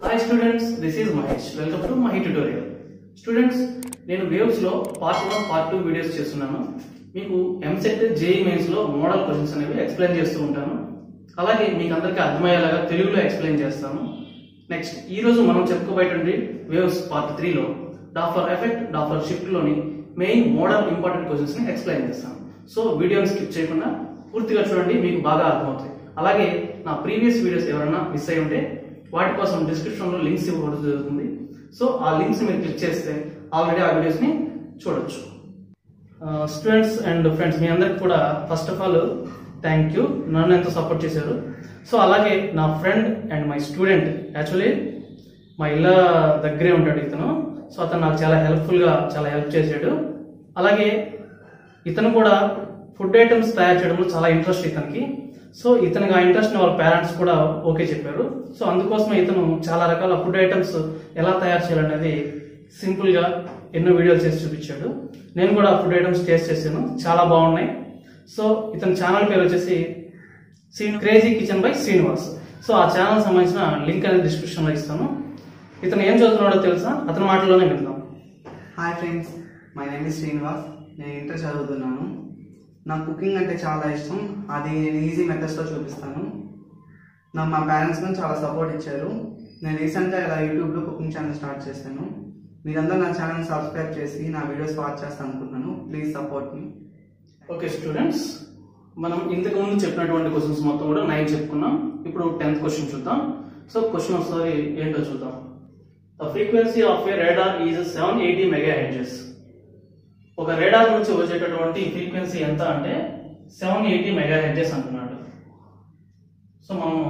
Hi students this is Mahesh welcome to Mahi tutorial students నేను waves లో part one part two videos చేస్తున్నాను మీకు EAMCET JEE mains లో model questions అనేవి ఎక్స్ప్లెయిన్ చేస్తూ ఉంటాను అలాగే మీకు అందరికీ అర్థమయ్యేలాగా తెలుగులో ఎక్స్ప్లెయిన్ చేస్తాను నెక్స్ట్ ఈ రోజు మనం చెప్పుకోబోయేటువంటి వేవ్స్ పార్ట్ త్రీలో డాఫర్ ఎఫెక్ట్ డాఫర్ షిఫ్ట్ లోని మెయిన్ మోడల్ ఇంపార్టెంట్ క్వశ్చన్స్ ని ఎక్స్ప్లెయిన్ చేస్తాను సో వీడియోని స్కిప్ చేయకుండా పూర్తిగా చూడండి మీకు బాగా అర్థమవుతాయి అలాగే నా ప్రీవియస్ వీడియోస్ ఎవరైనా మిస్ అయి ఉంటే వాటి కోసం డిస్క్రిప్షన్ లో లింక్స్ ఇవ్వడం జరుగుతుంది సో ఆ లింక్స్ మీరు క్లిక్ చేస్తే ఆల్రెడీ ఆ వీడియోస్ ని చూడొచ్చు స్టూడెంట్స్ అండ్ ఫ్రెండ్స్ మీ అందరికి కూడా first of all thank you నన్ను ఎంతో సపోర్ట్ చేశారు సో అలాగే నా friend and my student actually మా ఇళ్ళ దగ్గరే ఉంటాడు ఇతను సో అతను నాకు చాలా హెల్ప్ఫుల్గా చాలా హెల్ప్ చేశాడు అలాగే ఇతను కూడా ఫుడ్ ఐటమ్స్ తయారు చేయడంలో చాలా ఇంట్రెస్ట్ ఇతనికి సో ఇతనికి ఆ ఇంట్రెస్ట్ వాళ్ళ పేరెంట్స్ కూడా ఓకే చెప్పారు సో అందుకోసమే ఇతను చాలా రకాల ఫుడ్ ఐటమ్స్ ఎలా తయారు చేయాలనేది సింపుల్ గా ఎన్నో వీడియోలు చేసి చూపించాడు నేను కూడా ఫుడ్ ఐటమ్స్ టేస్ట్ చేశాను చాలా బాగున్నాయి సో ఇతని ఛానల్ పేరు వచ్చేసి seen crazy kitchen by Srinivas so ఆ ఛానల్ సంబంధించిన లింక్ అనేది డిస్క్రిప్షన్ లో ఇస్తాను ఇతను ఏం చదువుతున్నాడో తెలుసా అతని మాటలోనే విందాం hi friends my name is Srinivas నేను ఇంటర్ చదువుతున్నాను నాకు కుకింగ్ అంటే చాలా ఇష్టం అది నేను ఈజీ మెథడ్స్లో చూపిస్తాను నాకు మా పేరెంట్స్ కూడా చాలా సపోర్ట్ ఇచ్చారు నేను రీసెంట్గా ఇలా యూట్యూబ్లో కుకింగ్ ఛానల్ స్టార్ట్ చేశాను మీరందరూ నా ఛానల్ సబ్స్క్రైబ్ చేసి నా వీడియోస్ వాచ్ చేస్తాను అనుకుంటున్నాను ప్లీజ్ సపోర్ట్ మీ ఓకే స్టూడెంట్స్ మనం ఇంతకు ముందు చెప్పినటువంటి క్వశ్చన్స్ మొత్తం కూడా నైన్ చెప్పుకున్నాం ఇప్పుడు టెన్త్ క్వశ్చన్ చూద్దాం సో క్వశ్చన్ ఒకసారి ఏంటో చూద్దాం the frequency of a radar is seven eighty megahertz ఒక రేడార్ నుంచి వచ్చేటటువంటి ఫ్రీక్వెన్సీ ఎంత అంటే సెవెన్ ఎయిటీ మెగా హెడ్జెస్ అంటున్నాడు సో మనము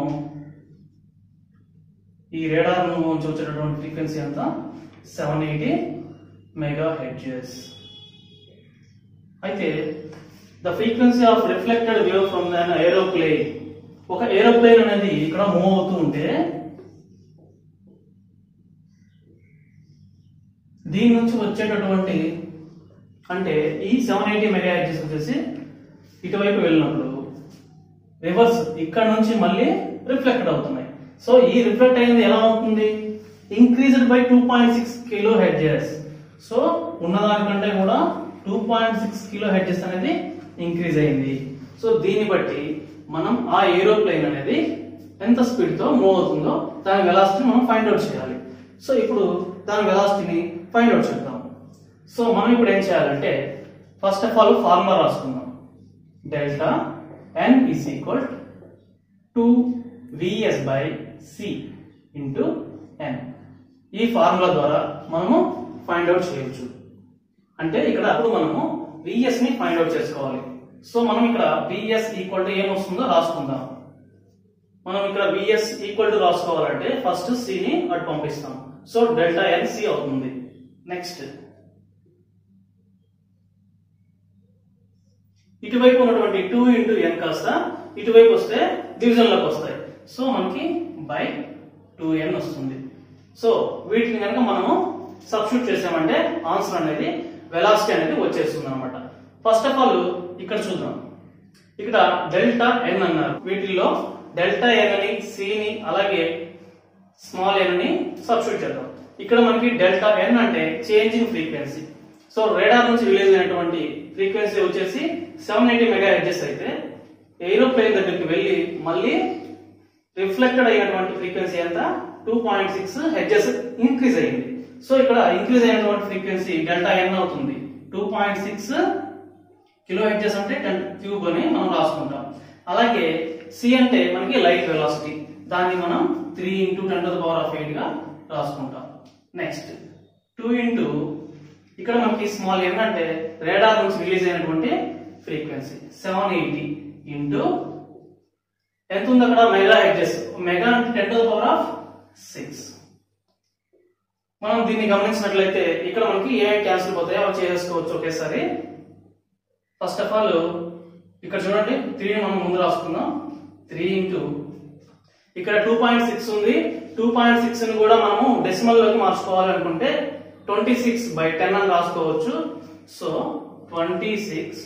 ఈ రేడార్ నుంచి వచ్చేటటువంటి ఫ్రీక్వెన్సీ ఎంత సెవెన్ ఎయిటీ మెగా హెడ్జెస్ అయితే the frequency of reflected wave from than aeroplane ఒక ఏరోప్లేన్ అనేది ఇక్కడ మూవ్ అవుతూ ఉంటే దీని నుంచి వచ్చేటటువంటి అంటే ఈ సెవెన్ ఎయిటీ మెగా హెడ్జెస్ వచ్చేసి ఇటువైపు వెళ్ళినప్పుడు రివర్స్ ఇక్కడ నుంచి మళ్ళీ రిఫ్లెక్ట్ అవుతున్నాయి సో ఈ రిఫ్లెక్ట్ అయింది ఎలా అవుతుంది increased by two point six kilohertz so ఉన్నదానికంటే కూడా two point six kilohertz అనేది ఇంక్రీజ్ అయింది సో దీన్ని బట్టి మనం ఆ ఏరోప్లేన్ అనేది ఎంత స్పీడ్ తో మూవ్ అవుతుందో దాని వెలాసిటీ మనం ఫైండ్ అవుట్ చేయాలి సో ఇప్పుడు దాని వెలాసిటీని ఫైండ్ అవుట్ చేద్దాం సో మనం ఇప్పుడు ఏం చేయాలంటే ఫస్ట్ ఆఫ్ ఆల్ ఫార్ములా రాసుకుందాం delta N is equal to VS by C into ఎన్ ఈ ఫార్ములా ద్వారా మనము ఫైండ్ అవుట్ చేయొచ్చు అంటే ఇక్కడ అప్పుడు మనము విఎస్ ని ఫైండ్ అవుట్ చేసుకోవాలి సో మనం ఇక్కడ విఎస్ ఈక్వల్ టు ఏమొస్తుందో రాసుకుందాం మనం ఇక్కడ విఎస్ ఈక్వల్ టు రాసుకోవాలంటే ఫస్ట్ సి ని అటు పంపిస్తాం సో డెల్టా ఎన్ సి అవుతుంది నెక్స్ట్ ఇటువైపు ఉన్నటువంటి టూ ఇంటూ ఎన్ కాస్త ఇటువైపు వస్తే డివిజన్ లోకి వస్తాయి సో మనకి బై టూ ఎన్ వస్తుంది సో వీటిని కనుక మనము సబ్స్టిట్యూట్ చేసామంటే ఆన్సర్ అనేది వెలాసిటీ అనేది వచ్చేస్తుంది అనమాట ఫస్ట్ ఆఫ్ ఆల్ ఇక్కడ చూద్దాం ఇక్కడ డెల్టా ఎన్ అన్నారు వీటిల్లో డెల్టా ఎన్ అని సిని అలాగే స్మాల్ ఎన్ ని సబ్స్టిట్యూట్ చేద్దాం ఇక్కడ మనకి డెల్టా ఎన్ అంటే చేంజింగ్ ఫ్రీక్వెన్సీ సో రేడార్ నుంచి రిలీజ్ అయినటువంటి ఫ్రీక్వెన్సీ వచ్చేసి సెవెన్ ఎయిటీ మెగా హెడ్జెస్ అయితే ఏరోప్లేన్ దగ్గరికి వెళ్ళి మళ్ళీ రిఫ్లెక్టెడ్ అయినటువంటి ఫ్రీక్వెన్సీ ఎంత two point six hertz increase అయింది సో ఇక్కడ ఇంక్రీజ్ అయినటువంటి ఫ్రీక్వెన్సీ డెల్టా ఎన్ అవుతుంది two point six kilohertz అంటే టెన్ క్యూబ్ అని మనం రాసుకుంటాం అలాగే సి అంటే మనకి లైట్ వెలాసిటీ దాన్ని మనం three into ten to power of eight గా రాసుకుంటాం నెక్స్ట్ టూ ఇంటూ ఇక్కడ మనకి స్మాల్ ఎన్ అంటే రేడార్ నుంచి రిలీజ్ అయినటువంటి ఫ్రీక్వెన్సీ సెవెన్ ఎయిటీ ఇంటూ ఎంత ఉంది అక్కడ మెగా హెడ్జెస్ మెగా అంటే ten to power of six మనం దీన్ని గమనించినట్లయితే ఇక్కడ మనకి ఏ క్యాన్సిల్ పోతాయో అవి చేసుకోవచ్చు ఒకేసారి ఫస్ట్ ఆఫ్ ఆల్ ఇక్కడ చూడండి త్రీ మనం ముందు రాసుకుందాం త్రీ ఇంటూ ఇక్కడ టూ పాయింట్ సిక్స్ ఉంది టూ పాయింట్ సిక్స్ ని కూడా మనము డెసిమల్ లోకి మార్చుకోవాలి అనుకుంటే ట్వంటీ సిక్స్ బై టెన్ అని రాసుకోవచ్చు సో ట్వంటీ సిక్స్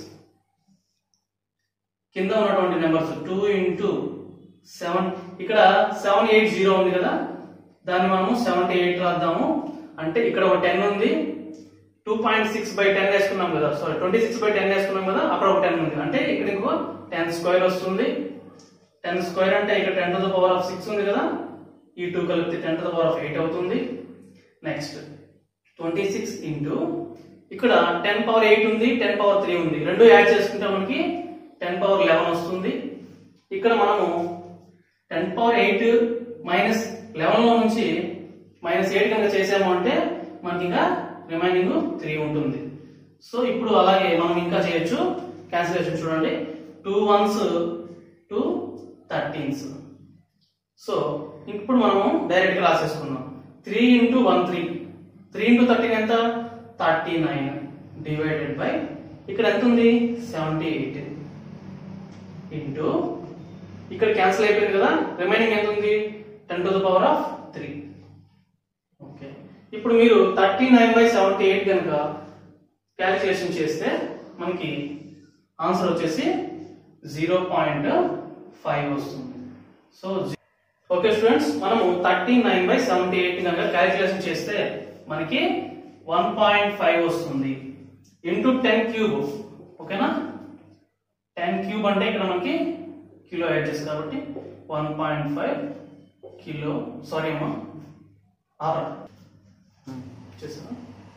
కింద ఉన్నటువంటి నెంబర్స్ టూ ఇంటూ సెవెన్ ఇక్కడ సెవెన్ ఎయిట్ జీరో ఉంది కదా దాన్ని మనము సెవెంటీ ఎయిట్ రాద్దాము అంటే ఇక్కడ ఒక టెన్ ఉంది two point six by ten వేసుకున్నాం కదా sorry twenty six by ten వేసుకున్నాం కదా అక్కడ ఒక టెన్ ఉంది అంటే ఇక్కడ ఇంకో టెన్ స్క్వేర్ వస్తుంది టెన్ స్క్వేర్ అంటే ఇక్కడ ten to the power of six ఉంది కదా ఈ టూ కలిపితే ten to the power of eight అవుతుంది నెక్స్ట్ ట్వంటీ సిక్స్ ఇంటూ ఇక్కడ టెన్ పవర్ ఎయిట్ ఉంది టెన్ పవర్ త్రీ ఉంది రెండు యాడ్ చేసుకుంటే మనకి టెన్ పవర్ లెవెన్ వస్తుంది ఇక్కడ మనము ten power eight minus eleven లో నుంచి మైనస్ ఎయిట్ కనుక చేసాము అంటే మనకి ఇంకా రిమైనింగ్ త్రీ ఉంటుంది సో ఇప్పుడు అలాగే మనం ఇంకా చేయొచ్చు క్యాన్సిలేషన్ చూడండి two ones two thirteens so ఇప్పుడు మనము డైరెక్ట్ గా రాసేసుకుందాం three into one three three into thirteen ఎంత థర్టీ నైన్ డివైడెడ్ బై ఇక్కడ ఎంత ఉంది సెవెంటీ ఎయిట్ ఇంటూ ఇక్కడ క్యాన్సిల్ అయిపోయింది కదా రిమైనింగ్ ఎంత ఉంది ten to the power of three okay ఇప్పుడు మీరు thirty nine by seventy eight కనుక క్యాలిక్యులేషన్ చేస్తే మనకి ఆన్సర్ వచ్చేసి జీరో పాయింట్ ఫైవ్ వస్తుంది సో ఓకే స్టూడెంట్స్ మనము thirty nine by seventy eight కనుక క్యాలిక్యులేషన్ చేస్తే మనకి వన్ పాయింట్ ఫైవ్ వస్తుంది ఇంటూ టెన్ క్యూబ్ ఓకేనా టెన్ క్యూబ్ అంటే ఇక్కడ మనకి కిలో యాడ్ చేసి కాబట్టి one point five kilo sorry అమ్మా ఆర్ చేసాను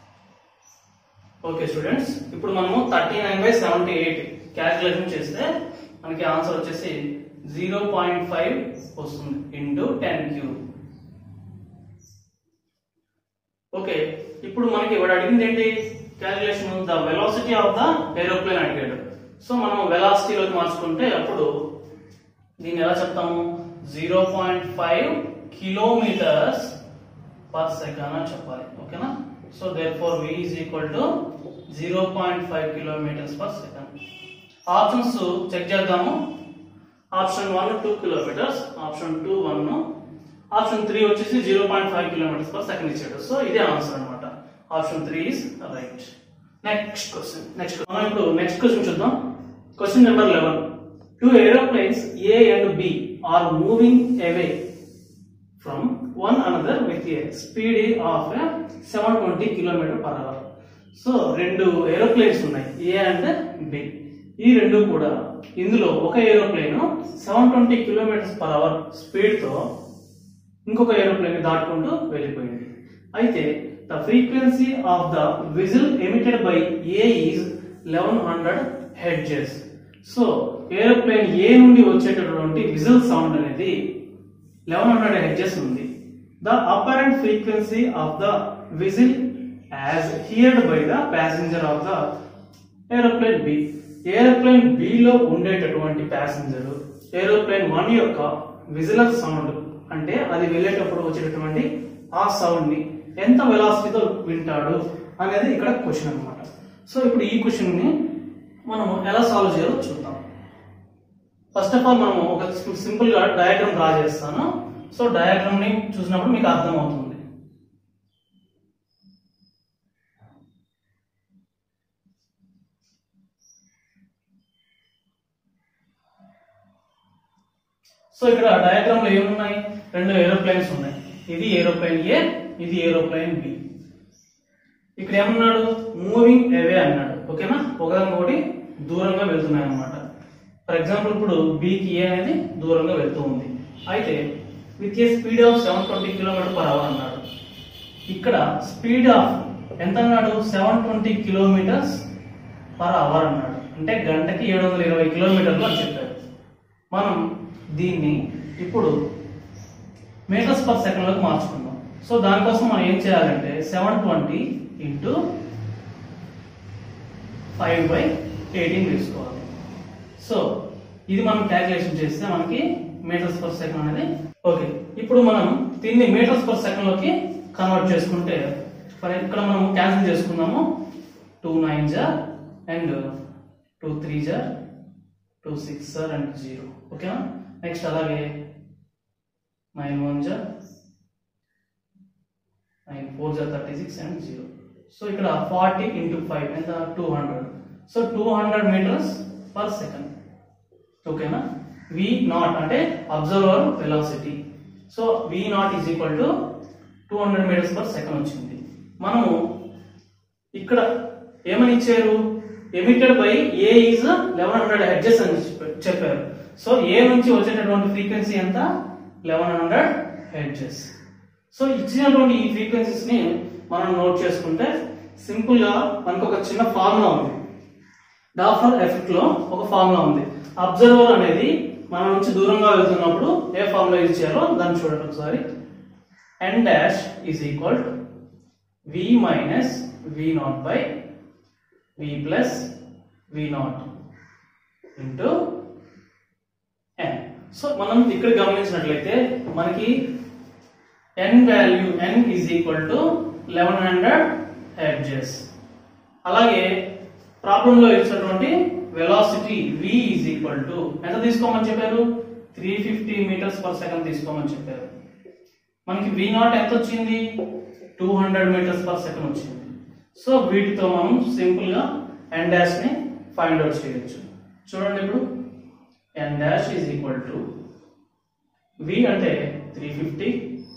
ఓకే స్టూడెంట్స్ ఇప్పుడు మనము thirty nine by seventy eight calculation చేస్తే మనకి ఆన్సర్ వచ్చేసి జీరో పాయింట్ ఫైవ్ వస్తుంది ఇంటూ టెన్ క్యూబ్ ఓకే ఇప్పుడు మనకి వాడు అడిగింది ఏంటి calculation the velocity of the aeroplane అడిగాడు సో మనం వెలాసిటీలోకి మార్చుకుంటే అప్పుడు దీన్ని ఎలా చెప్తాము zero point five kilometres per second అని చెప్పాలి ఓకేనా so therefore V is equal to zero point five kilometres per second options check చేద్దాము option one two kilometres option two one option three వచ్చేసి zero point five kilometres per second ఇచ్చాడు so ఇదే answer అనమాట option three is right next question next మనం ఇప్పుడు next question చూద్దాం question number eleven two aeroplanes A and B are moving away from one another with a speed of seven twenty kilometre per hour so రెండు aeroplanes ఉన్నాయి A and B ఈ రెండు కూడా ఇందులో ఒక aeroplane seven twenty kilometres per hour speed తో ఇంకొక aeroplane దాటుకుంటూ వెళ్ళిపోయింది అయితే the frequency of the whistle emitted by A is eleven hundred hertz so aeroplane A నుండి వచ్చేటటువంటి విజిల్ సౌండ్ అనేది లెవెన్ హండ్రెడ్ హెడ్జెస్ ఉంది the apparent frequency of the whistle as heard by the passenger of the aeroplane B aeroplane B లో ఉండేటటువంటి passenger aeroplane one యొక్క విజిలర్ sound అంటే అది వెళ్ళేటప్పుడు వచ్చేటటువంటి ఆ సౌండ్ ని ఎంత వెలాసిటీతో వింటాడు అనేది ఇక్కడ క్వశ్చన్ అన్నమాట సో ఇప్పుడు ఈ క్వశ్చన్ ని మనం ఎలా సాల్వ్ చేయాలో చూద్దాం ఫస్ట్ ఆఫ్ ఆల్ మనం ఒక సింపుల్ గా డయాగ్రామ్ డ్రా చేస్తాను సో డయాగ్రామ్ ని చూసినప్పుడు మీకు అర్థం అవుతుంది సో ఇక్కడ డయాగ్రామ్ లో ఏమున్నాయి రెండు ఏరోప్లేన్స్ ఉన్నాయి ఇది ఏరోప్లేన్ ఏ ఇది ఏరోప్లేన్ బి ఇక్కడ ఏమన్నాడు మూవింగ్ అవే అన్నాడు ఓకేనా ఒకదానికొకటి దూరంగా వెళ్తున్నాయి అన్నమాట ఫర్ ఎగ్జాంపుల్ ఇప్పుడు బికి ఏ అనేది దూరంగా వెళ్తూ ఉంది అయితే with a speed of seven twenty kilometre per hour అన్నాడు ఇక్కడ స్పీడ్ ఆఫ్ ఎంత అన్నాడు seven twenty kilometres per hour అన్నాడు అంటే గంటకి ఏడు వందల ఇరవై కిలోమీటర్లు అని చెప్పారు మనం దీన్ని ఇప్పుడు మీటర్స్ పర్ సెకండ్లోకి మార్చుకుందాం సో దానికోసం మనం ఏం చేయాలంటే seven twenty into five by eighteen తీసుకోవాలి సో ఇది మనం క్యాలిక్యులేషన్ చేస్తే మనకి మీటర్స్ పర్ సెకండ్ అనేది ఓకే ఇప్పుడు మనం దీన్ని మీటర్స్ పర్ సెకండ్ లోకి కన్వర్ట్ చేసుకుంటే ఫర్ ఇక్కడ మనం క్యాన్సిల్ చేసుకుందాము టూ నైన్ జార్ అండ్ టూ త్రీ జార్ టూ సిక్స్ జార్ అండ్ జీరో ఓకేనా నెక్స్ట్ అలాగే నైన్ వన్ జార్ నైన్ ఫోర్ జార్ thirty six and zero so ఇక్కడ ఫార్టీ ఇంటూ ఫైవ్ ఎంత two hundred so two hundred metres per second ఓకేనా వి నాట్ అంటే observer velocity so V not is equal to two hundred metres per second వచ్చింది మనము ఇక్కడ ఏమని ఇచ్చారు emitted by A is eleven hundred hertz అని చెప్ప- చెప్పారు సో ఏ నుంచి వచ్చేటటువంటి ఫ్రీక్వెన్సీ ఎంత లెవెన్ హండ్రెడ్ హెడ్జెస్ సో ఇచ్చినటువంటి ఈ ఫ్రీక్వెన్సీస్ ని మనం నోట్ చేసుకుంటే సింపుల్ గా మనకు ఒక చిన్న ఫార్ములా ఉంది డాఫర్ ఎఫెక్ట్ లో ఒక ఫార్ములా ఉంది అబ్జర్వర్ అనేది మన నుంచి దూరంగా వెళ్తున్నప్పుడు ఏ ఫార్ములా యూజ్ చేయాలో దాన్ని చూడండి ఒకసారి N dash is equal to V minus V not by V plus we naught into N so మనం ఇక్కడ గమనించినట్లయితే మనకి N value N is equal to eleven hundred hertz అలాగే ప్రాబ్లం లో ఇచ్చినటువంటి velocity v is equal to ఎంత తీసుకోమని చెప్పారు three fifty metres per second తీసుకోమని చెప్పారు మనకి v నాట్ ఎంత వచ్చింది two hundred metres per second వచ్చింది సో వీటితో మనం సింపుల్ గా ఎన్ డాష్ ని ఫైండ్ అవుట్ చేయొచ్చు చూడండి ఇప్పుడు N dash is equal to v అంటే three fifty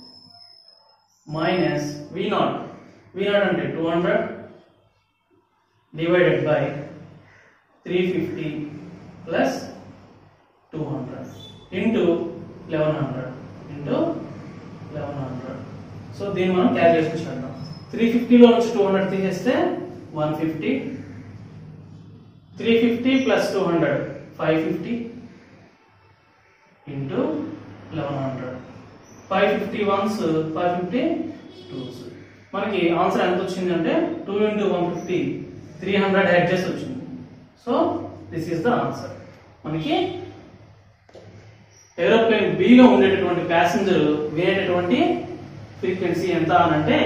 minus V naught V naught అంటే two hundred divided by three fifty plus two hundred into eleven hundred into eleven hundred so దీన్ని మనం calculation చేద్దాం three ఫిఫ్టీలో నుంచి two hundred తీసేస్తే one fifty three fifty plus two hundred five fifty into eleven hundred five fifty ones five fifty twos మనకి answer ఎంత వచ్చింది అంటే two into one fifty three hundred hertz వచ్చింది so this is the answer మనకి aeroplane below ఉండేటటువంటి passenger వినేటటువంటి frequency ఎంత అని అంటే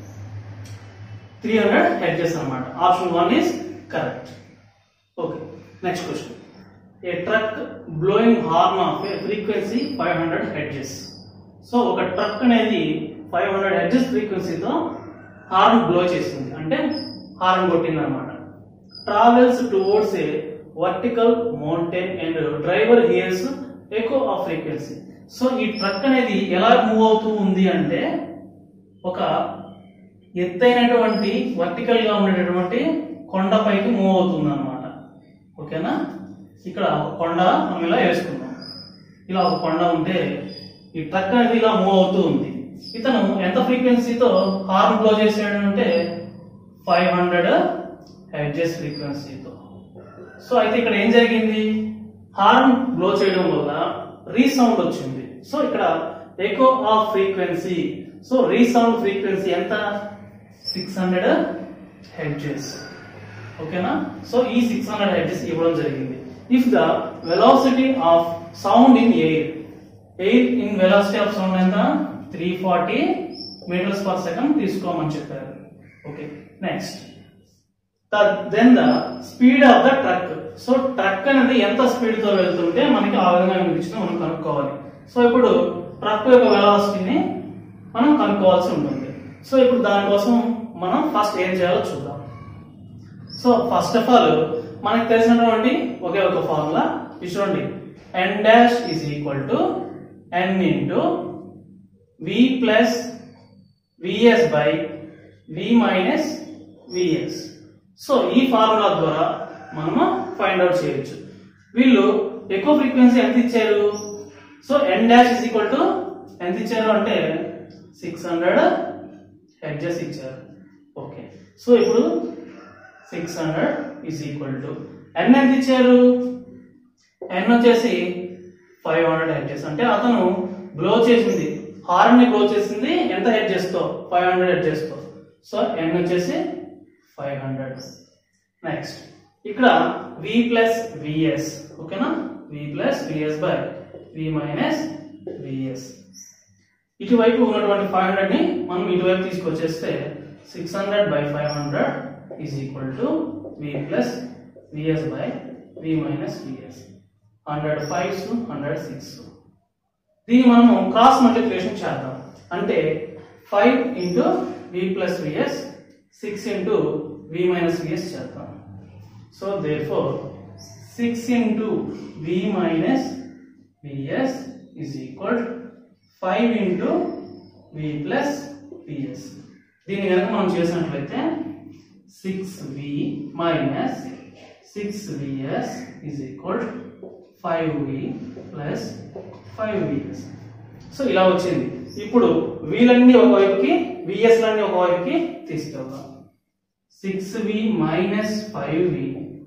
త్రీ హండ్రెడ్ హెడ్జెస్ అనమాట option one is correct okay next question a truck blowing horn of a frequency five hundred hertz so ఒక truck అనేది five hundred hertz ఫ్రీక్వెన్సీతో హార్న్ బ్లో చేసింది అంటే హార్న్ కొట్టింది అనమాట travels towards a vertical mountain and driver hears echo of frequency so ఈ truck అనేది ఎలా మూవ్ అవుతూ ఉంది అంటే ఒక ఎత్తైనటువంటి వర్టికల్ గా ఉండేటటువంటి కొండపైకి మూవ్ అవుతుంది అనమాట ఓకేనా ఇక్కడ ఒక కొండ మనం ఇలా వేసుకుందాం ఇలా ఒక కొండ ఉంటే ఈ ట్రక్ అనేది ఇలా మూవ్ అవుతూ ఉంది ఇతను ఎంత ఫ్రీక్వెన్సీతో హార్న్ బ్లో చేసాడు అంటే ఫైవ్ హండ్రెడ్ హెడ్జెస్ ఫ్రీక్వెన్సీతో సో అయితే ఇక్కడ ఏం జరిగింది హార్న్ బ్లో చేయడం వల్ల రీసౌండ్ వచ్చింది సో ఇక్కడ echo of frequency so resound frequency ఎంత సిక్స్ హండ్రెడ్ హెడ్జెస్ ఓకేనా సో ఈ సిక్స్ హండ్రెడ్ హెడ్జెస్ ఇవ్వడం జరిగింది if the velocity of sound in air air in velocity of sound ఎంత three forty metres per second తీసుకోమని చెప్పారు okay next then the speed of the truck so truck అనేది ఎంత speed తో వెళ్తుంటే మనకి ఆ విధంగా అనిపించిందో మనం కనుక్కోవాలి సో ఇప్పుడు ట్రక్ యొక్క వెలాసిటీని మనం కనుక్కోవాల్సి ఉంటుంది సో ఇప్పుడు దానికోసం మనం ఫస్ట్ ఏం చేయాలో చూద్దాం సో ఫస్ట్ ఆఫ్ ఆల్ మనకి తెలిసినటువంటి ఒకే ఒక ఫార్ములా ఇది చూడండి ఎన్ dash is equal to N into we plus VS by we minus VS so ఈ ఫార్ములా ద్వారా మనము ఫైండ్ అవుట్ చేయొచ్చు వీళ్ళు ఎక్కువ ఫ్రీక్వెన్సీ ఎంత ఇచ్చారు so n dash is equal to ఎంత ఇచ్చారు అంటే సిక్స్ హండ్రెడ్ హెడ్జెస్ ఇచ్చారు ఓకే సో ఇప్పుడు six hundred is equal to n ఎంత ఇచ్చారు ఎన్ వచ్చేసి ఫైవ్ హండ్రెడ్ హెడ్జెస్ అంటే అతను బ్లో చేసింది హార్న్ ని బ్లో చేసింది ఎంత హెడ్జెస్ తో ఫైవ్ హండ్రెడ్ హెడ్జెస్ తో సో ఎన్ వచ్చేసి ఫైవ్ హండ్రెడ్ నెక్స్ట్ ఇక్కడ వి ప్లస్ విఎస్ ఓకేనా v plus VS by we minus v s ఇటువైపు ఉన్నటువంటి ఫైవ్ హండ్రెడ్ ని మనం ఇటువైపు తీసుకొచ్చేస్తే six hundred by five hundred is equal to v plus VS by we minus v s hundred fives hundred six దీన్ని మనము cross multiplication చేద్దాం అంటే ఫైవ్ ఇంటూ వి plus v s six into v minus v s చేద్దాం so therefore six into v minus v s is equal five into we plus v s దీన్ని కనుక మనం చేసినట్లయితే six v minus six v s is equal five v plus five v s so ఇలా వచ్చింది ఇప్పుడు వీలన్నీ ఒకవైపుకి విఎస్ లన్నీ ఒకవైపుకి తీసుకెళ్దాం six v minus five v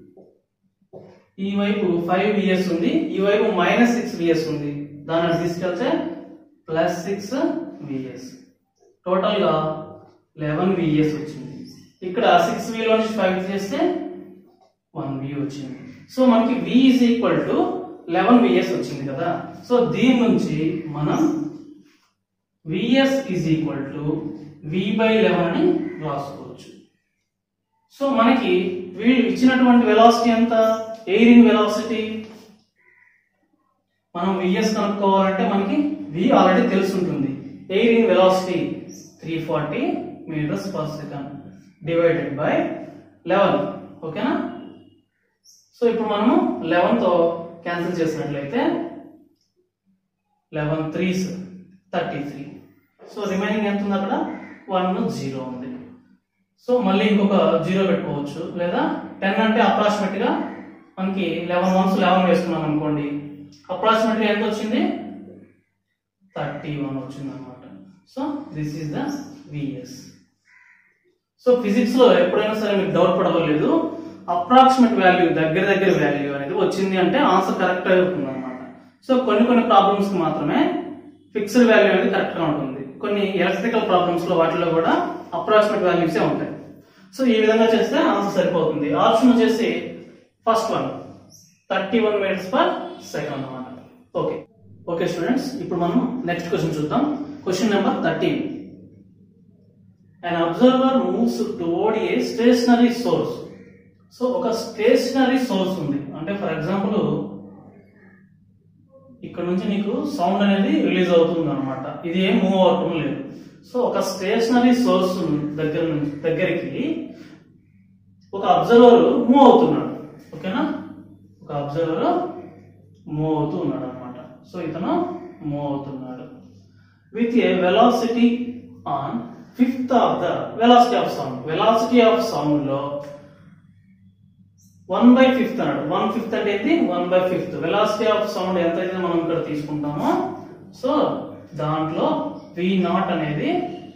ఈ వైపు ఫైవ్ విఎస్ ఉంది ఈ వైపు మైనస్ సిక్స్ విఎస్ ఉంది దాన్ని తీసుకెళ్తే ప్లస్ సిక్స్ విఎస్ టోటల్ గా లెవెన్ విఎస్ వచ్చింది ఇక్కడ సిక్స్ విలో నుంచి ఫైవ్ చేస్తే వన్ వి వచ్చింది సో మనకి v is equal to eleven v s వచ్చింది కదా సో దీని నుంచి మనం v s is equal to v by eleven అని రాసుకోవచ్చు సో మనకి వీళ్ళు ఇచ్చినటువంటి వెలాసిటీ ఎంత ఎయిర్ ఇన్ వెలాసిటీ మనం విఎస్ కనుక్కోవాలంటే మనకి వి ఆల్రెడీ తెలుసుంటుంది air in velocity three forty metres per second divided by eleven ఓకేనా సో ఇప్పుడు మనము లెవెన్ తో క్యాన్సిల్ చేసినట్లయితే eleven threes thirty three so remaining ఎంత ఉంది అక్కడ వన్ జీరో ఉంది సో మళ్ళీ ఇంకొక జీరో పెట్టుకోవచ్చు లేదా టెన్ అంటే అప్రాక్సిమేట్ గా మనకి లెవెన్ వన్స్ లెవెన్ వేసుకున్నాం అనుకోండి అప్రాక్సిమేట్ గా ఎంత వచ్చింది థర్టీ వన్ వచ్చింది అనమాట so this is the v s so physics లో ఎప్పుడైనా సరే మీకు డౌట్ పడవలేదు అప్రాక్సిమేట్ వాల్యూ దగ్గర దగ్గర వాల్యూ అనేది వచ్చింది అంటే ఆన్సర్ కరెక్ట్ అవుతుంది అనమాట సో కొన్ని కొన్ని ప్రాబ్లమ్స్ కి మాత్రమే ఫిక్స్డ్ వాల్యూ అనేది కరెక్ట్ గా ఉంటుంది కొన్ని ఎలక్ట్రికల్ ప్రాబ్లమ్స్ లో వాటిలో కూడా అప్రాక్సిమేట్ వాల్యూసే ఉంటాయి సో ఈ విధంగా చేస్తే ఆన్సర్ సరిపోతుంది ఆప్షన్ వచ్చేసి first one thirty one metres per second అనమాట ఓకే ఓకే స్టూడెంట్స్ ఇప్పుడు మనం నెక్స్ట్ క్వశ్చన్ చూద్దాం question number thirteen an observer moves toward a stationary source so ఒక స్టేషనరీ సోర్స్ ఉంది అంటే ఫర్ ఎగ్జాంపుల్ ఇక్కడ నుంచి నీకు సౌండ్ అనేది రిలీజ్ అవుతుంది అనమాట ఇది ఏం మూవ్ అవటం లేదు సో ఒక స్టేషనరీ సోర్స్ దగ్గర నుంచి దగ్గరికి ఒక అబ్జర్వర్ మూవ్ అవుతున్నాడు ఓకేనా ఒక అబ్జర్వర్ మూవ్ అవుతూ ఉన్నాడు అనమాట సో ఇతను మూవ్ అవుతున్నాడు with a velocity on fifth of the velocity of sound velocity of sound లో వన్ బై ఫిఫ్త్ అన్నాడు వన్ ఫిఫ్త్ అంటే ఏంటి one by fifth velocity of sound ఎంత అయితే మనం ఇక్కడ తీసుకుంటామో సో దాంట్లో వి నాట్ అనేది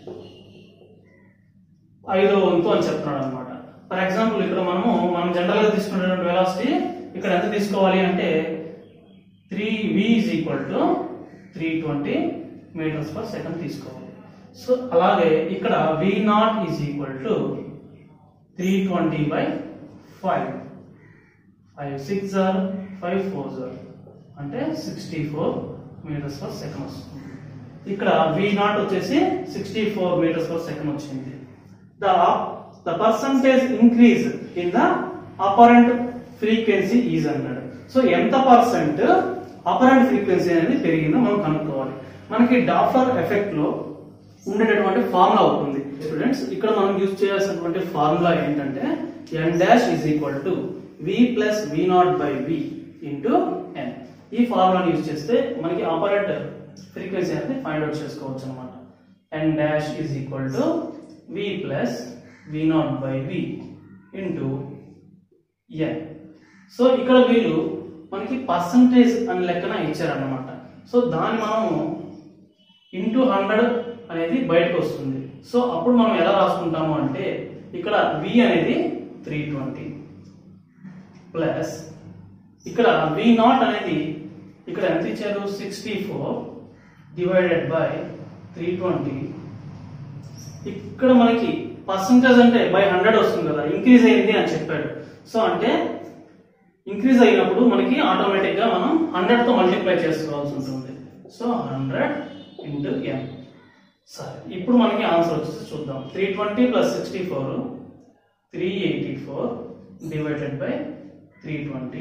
ఐదో వంతు అని చెప్తున్నాడు అనమాట ఫర్ ఎగ్జాంపుల్ ఇక్కడ మనము మనం జనరల్ గా తీసుకునేటువంటి వెలాసిటీ ఇక్కడ ఎంత తీసుకోవాలి అంటే three v is equal to three twenty metres per second తీసుకోవాలి సో అలాగే ఇక్కడ v not is equal to three twenty by five five six are five four are అంటే sixty four metres per second వస్తుంది ఇక్కడ v not వచ్చేసి sixty four metres per second వచ్చింది the the percentage increase in the apparent frequency is అన్నాడు so ఎంత percent apparent frequency అనేది పెరిగిందో మనం కనుక్కోవాలి మనకి డాఫర్ ఎఫెక్ట్ లో ఉండేటటువంటి ఫార్ములా అవుతుంది స్టూడెంట్స్ ఇక్కడ మనం యూజ్ చేయాల్సినటువంటి ఫార్ములా ఏంటంటే n dash is equal to v plus we not by v into ఎన్ ఈ ఫార్ములాని యూజ్ చేస్తే మనకి ఆపరేట్ ఫ్రీక్వెన్సీ అనేది ఫైండ్ అవుట్ చేసుకోవచ్చు అనమాట n dash is equal to v plus we not by v into N so ఇక్కడ వీళ్ళు మనకి పర్సంటేజ్ అని లెక్కన ఇచ్చారన్నమాట సో దాన్ని మనము ఇంటూ హండ్రెడ్ అనేది బయటకు వస్తుంది సో అప్పుడు మనం ఎలా రాసుకుంటాము అంటే ఇక్కడ వి అనేది త్రీ ట్వంటీ ప్లస్ ఇక్కడ వి నాట్ అనేది ఇక్కడ ఎంత ఇచ్చారు sixty four divided by three twenty ఇక్కడ మనకి పర్సంటేజ్ అంటే బై హండ్రెడ్ వస్తుంది కదా ఇంక్రీజ్ అయింది అని చెప్పాడు సో అంటే ఇంక్రీజ్ అయినప్పుడు మనకి ఆటోమేటిక్ గా మనం హండ్రెడ్ తో మల్టిప్లై చేసుకోవాల్సి ఉంటుంది సో హండ్రెడ్ ఇంటూ ఎన్ సరే ఇప్పుడు మనకి ఆన్సర్ వచ్చేసి చూద్దాం three twenty plus sixty four three eighty four divided by three twenty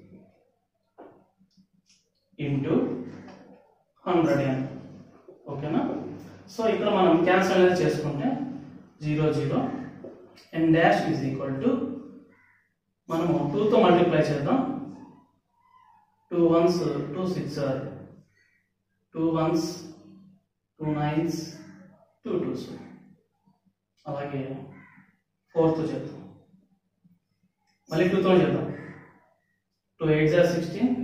into hundred n ఓకేనా సో ఇక్కడ మనం క్యాన్సిల్ అనేది చేసుకుంటే zero zero n dash is equal to మనము టూతో మల్టిప్లై చేద్దాం two ones two six two ones two nines two twos అలాగే fourth చేద్దాం మళ్ళీ టూతో చేద్దాం టూ ఎయిట్ జార్ సిక్స్టీన్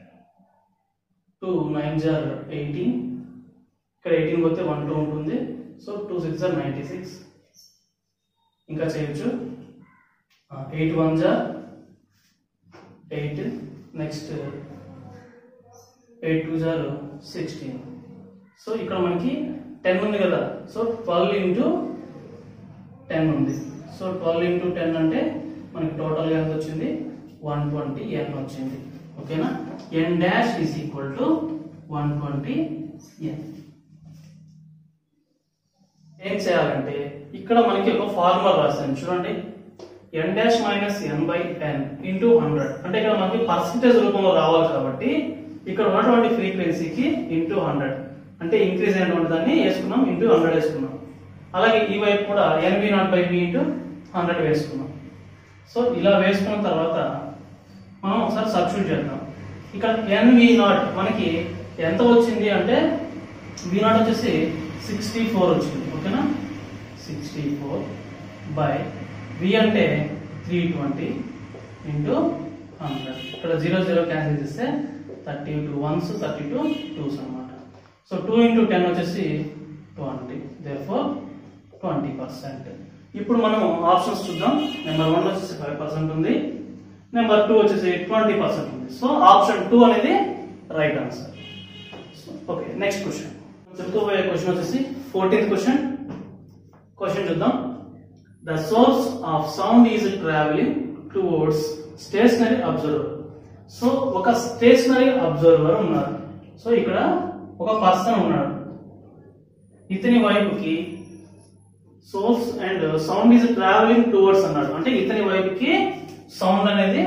టూ నైన్ జార్ ఎయిటీన్ ఇక్కడ ఎయిటీన్ పోతే వన్ టూ ఉంటుంది so two six jar ninety six ఇంకా చేయొచ్చు ఎయిట్ వన్ జార్ ఎయిట్ నెక్స్ట్ ఎయిట్ టూ జార్ సిక్స్టీన్ సో ఇక్కడ మనకి టెన్ ఉంది కదా సో ట్వెల్వ్ ఇంటూ టెన్ ఉంది సో ట్వెల్వ్ ఇంటూ టెన్ అంటే మనకి టోటల్గా ఎంత వచ్చింది వన్ ట్వంటీ ఎన్ వచ్చింది ఓకేనా n dash is equal to one twenty n ఏం చేయాలంటే ఇక్కడ మనకి ఒక ఫార్ములా రాశాను చూడండి ఎన్ dash minus n by n into hundred అంటే ఇక్కడ మనకి పర్సంటేజ్ రూపంలో రావాలి కాబట్టి ఇక్కడ ఉన్నటువంటి ఫ్రీక్వెన్సీకి ఇంటూ హండ్రెడ్ అంటే ఇంక్రీజ్ అయినటువంటి దాన్ని వేసుకున్నాం ఇంటూ హండ్రెడ్ వేసుకున్నాం అలాగే ఈ వైపు కూడా n b not by b into hundred వేసుకున్నాం సో ఇలా వేసుకున్న తర్వాత మనం ఒకసారి సబ్స్టిట్యూట్ చేద్దాం ఇక్కడ ఎన్వి నాట్ మనకి ఎంత వచ్చింది అంటే వి నాట్ వచ్చేసి సిక్స్టీ ఫోర్ వచ్చింది ఓకేనా సిక్స్టీ ఫోర్ బై వి అంటే త్రీ ట్వంటీ ఇంటూ హండ్రెడ్ ఇక్కడ జీరో జీరో క్యాన్సిల్ చేస్తే thirty two ones thirty two twos అనమాట సో టూ ఇంటూ టెన్ వచ్చేసి twenty therefore twenty percent ఇప్పుడు మనం ఆప్షన్స్ చూద్దాం నెంబర్ వన్ వచ్చేసి ఫైవ్ పర్సెంట్ ఉంది నెంబర్ టూ వచ్చేసి ట్వంటీ పర్సెంట్ ఉంది సో ఆప్షన్ టూ అనేది right answer okay next question చెప్పుకోబోయే క్వశ్చన్ వచ్చేసి ఫోర్టీన్త్ క్వశ్చన్ క్వశ్చన్ చూద్దాం the source of sound is travelling towards stationary observer so ఒక స్టేషనరీ అబ్జర్వర్ ఉన్నారు సో ఇక్కడ ఒక పర్సన్ ఉన్నాడు ఇతని వైపుకి source and sound is travelling towards అన్నాడు అంటే ఇతని వైపుకి సౌండ్ అనేది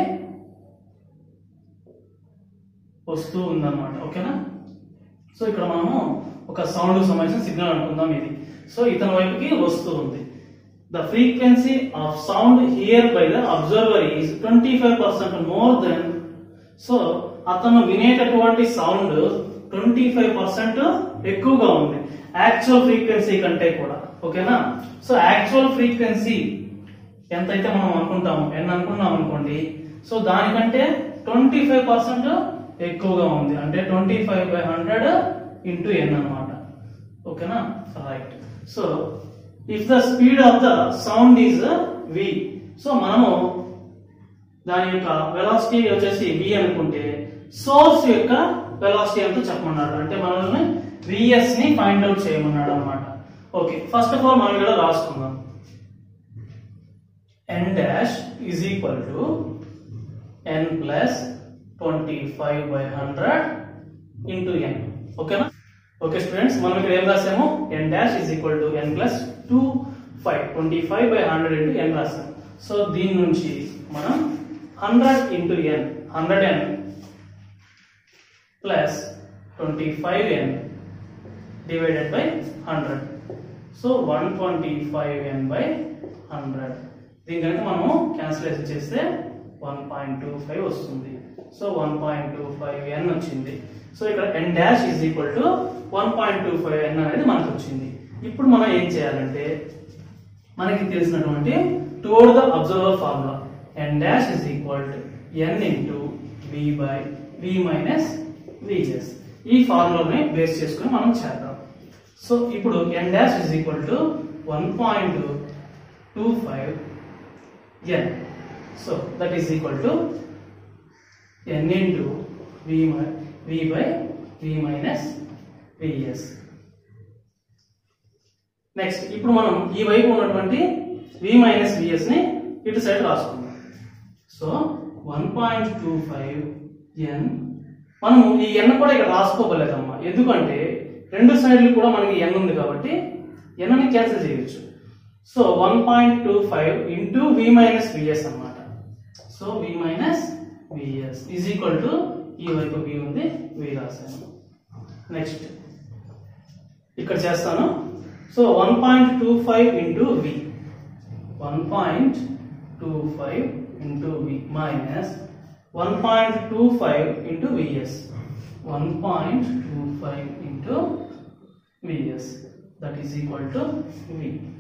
వస్తూ ఉందన్నమాట ఓకేనా సో ఇక్కడ మనము ఒక సౌండ్ సంబంధించిన సిగ్నల్ అనుకుందాం ఇది సో ఇతని వైపుకి వస్తూ ఉంది the frequency of sound hear by the observer is twenty five percent more then so అతను వినేటటువంటి సౌండ్ ట్వంటీ ఫైవ్ పర్సెంట్ ఎక్కువగా ఉంది యాక్చువల్ ఫ్రీక్వెన్సీ కంటే కూడా ఓకేనా సో యాక్చువల్ ఫ్రీక్వెన్సీ ఎంతైతే మనం అనుకుంటాము ఎన్ అనుకున్నాం అనుకోండి సో దానికంటే ట్వంటీ ఫైవ్ పర్సెంట్ ఎక్కువగా ఉంది అంటే twenty five by hundred into n అనమాట ఓకేనా right so if the speed of the sound is v so మనము దాని యొక్క వెలాసిటీ వచ్చేసి వి అనుకుంటే సోర్స్ యొక్క వెలాసిటీ ఎంతో చెప్పమన్నాడు అంటే మనల్ని విఎస్ ని ఫైండ్ అవుట్ చేయమన్నాడు అనమాట ఓకే ఫస్ట్ ఆఫ్ ఆల్ మనం ఇక్కడ రాసుకుందాం n dash is equal to n plus 25 by 100 into n ఓకేనా ఓకే స్టూడెంట్స్ మనం ఇక్కడ ఏం రాసాము n dash is equal to n plus 2 5 25 by 100 into n రాసాం సో దీని నుంచి మనం 100 into n 100n plus 25n divided by 100 so 125n by 100 దీని కనుక మనము క్యాన్సిలేషన్ చేస్తే వన్ పాయింట్ టూ ఫైవ్ వస్తుంది so one point two five n వచ్చింది సో ఇక్కడ n dash is equal to one point two five n అనేది మనకు వచ్చింది ఇప్పుడు మనం ఏం చేయాలంటే మనకి తెలిసినటువంటి toward the observer formula n dash is equal to N into v by we minus v s ఈ ఫార్ములాని బేస్ చేసుకుని మనం చేద్దాం సో ఇప్పుడు N dash is equal to one point two five n. So that is equal to n into v, mi- v by v minus vs. Next ఇప్పుడు మనం ఈ వైపు ఉన్నటువంటి v మైనస్ విఎస్ ని ఇటు సైడ్ రాసుకుందాం so one point two five n మనము ఈ ఎన్ కూడా ఇక్కడ రాసుకోగలేదమ్మా ఎందుకంటే రెండు సైడ్లు కూడా మనకి ఎన్ ఉంది కాబట్టి ఎన్ ని క్యాన్సిల్ చేయొచ్చు so one point two five into v minus v s అనమాట so v minus v s is equal to ఈ వైపు వి ఉంది వి రాశాను నెక్స్ట్ ఇక్కడ చేస్తాను so one point two five into v one point two five into v minus one point two five into v s one point two five into v s that is equal to v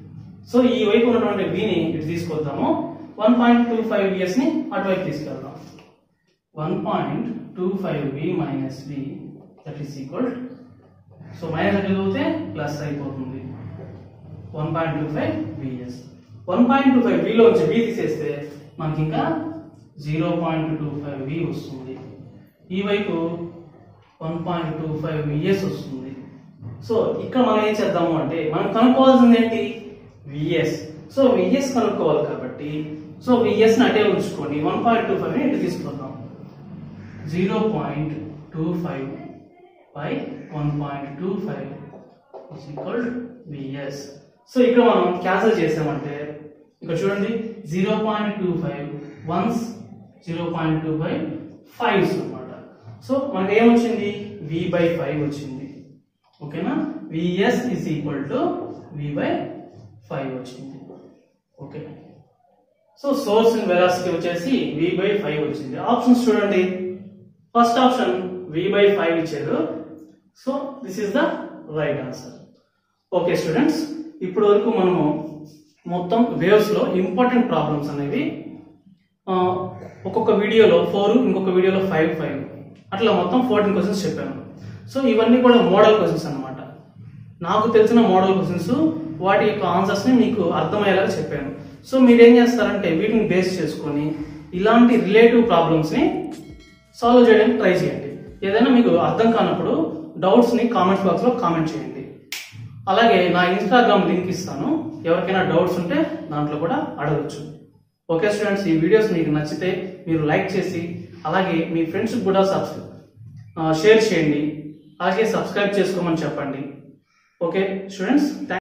so ఈ వైపు ఉన్నటువంటి విని ఇటు తీసుకొద్దాము one point two five v s ని అటువైపు తీసుకెళ్దాం one point two five v minus v that is equal so minus అంటే చదివితే ప్లస్ అయిపోతుంది one point two five v s one point two five విలో వచ్చి వి తీసేస్తే మనకి ఇంకా zero point two five v వస్తుంది ఈ వైపు one point two five v s వస్తుంది సో ఇక్కడ మనం ఏం చేద్దాము అంటే మనం కనుక్కోవాల్సింది ఏంటి విఎస్ సో విఎస్ కనుక్కోవాలి కాబట్టి సో విఎస్ ని అటే ఉంచుకొని వన్ పాయింట్ టూ ఫైవ్ ఇటు తీసుకుందాం zero point two five by one point two five equal v s so ఇక్కడ మనం క్యాన్సిల్ చేసామంటే ఇక్కడ చూడండి zero point two five ones zero point two five fives అనమాట సో మనకి ఏమొచ్చింది వి బై ఫైవ్ వచ్చింది ఓకేనా v s is equal to v by five వచ్చింది okay so source in velocity వచ్చేసి వి బై ఫైవ్ వచ్చింది ఆప్షన్స్ చూడండి first option v by five ఇచ్చారు so this is the right answer okay students ఇప్పటి వరకు మనము మొత్తం వేవ్స్ లో ఇంపార్టెంట్ ప్రాబ్లమ్స్ అనేవి ఆ, ఒక్కొక్క వీడియోలో ఫోర్ ఇంకొక వీడియోలో ఫైవ్ ఫైవ్ అట్లా మొత్తం ఫోర్టీన్ క్వశ్చన్స్ చెప్పాను సో ఇవన్నీ కూడా మోడల్ క్వశ్చన్స్ అన్నమాట నాకు తెలిసిన మోడల్ క్వశ్చన్స్ వాటి యొక్క ఆన్సర్స్ ని మీకు అర్థమయ్యేలా చెప్పాను సో మీరు ఏం చేస్తారంటే వీటిని బేస్ చేసుకొని ఇలాంటి రిలేటివ్ ప్రాబ్లమ్స్ ని సాల్వ్ చేయడానికి ట్రై చేయండి ఏదైనా మీకు అర్థం కానప్పుడు డౌట్స్ ని కామెంట్స్ బాక్స్ లో కామెంట్ చేయండి అలాగే నా ఇన్స్టాగ్రామ్ లింక్ ఇస్తాను ఎవరికైనా డౌట్స్ ఉంటే దాంట్లో కూడా అడగచ్చు ఓకే స్టూడెంట్స్ ఈ వీడియోస్ మీకు నచ్చితే మీరు లైక్ చేసి అలాగే మీ ఫ్రెండ్స్ కూడా సబ్స్క్రైబ్ షేర్ చేయండి అలాగే సబ్స్క్రైబ్ చేసుకోమని చెప్పండి ఓకే స్టూడెంట్స్